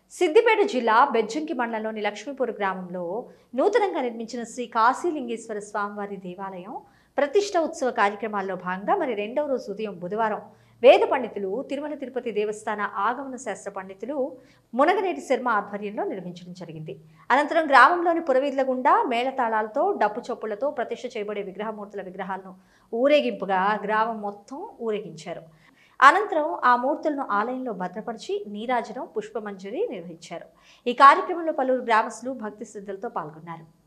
సిద్దిపేట జిల్లా బెజ్జంకి మండలంలోని లక్ష్మీపూర్ గ్రామంలో నూతనంగా నిర్మించిన శ్రీ కాశీలింగేశ్వర స్వామివారి దేవాలయం ప్రతిష్ట ఉత్సవ కార్యక్రమాల్లో భాగంగా మరి రెండవ రోజు ఉదయం బుధవారం వేద పండితులు తిరుమల తిరుపతి దేవస్థాన ఆగమన శాస్త్ర పండితులు మునగనేటి శర్మ ఆధ్వర్యంలో నిర్మించడం జరిగింది అనంతరం గ్రామంలోని పురవీధుల గుండా మేళతాళాలతో డప్పు చొప్పులతో ప్రతిష్ఠ చేయబడే విగ్రహమూర్తుల విగ్రహాలను ఊరేగింపుగా గ్రామం మొత్తం ఊరేగించారు అనంతరం ఆ మూర్తులను ఆలయంలో భద్రపరిచి నీరాజనం పుష్పమంజరి నిర్వహించారు ఈ కార్యక్రమంలో పలువురు గ్రామస్తులు భక్తి శ్రద్ధలతో పాల్గొన్నారు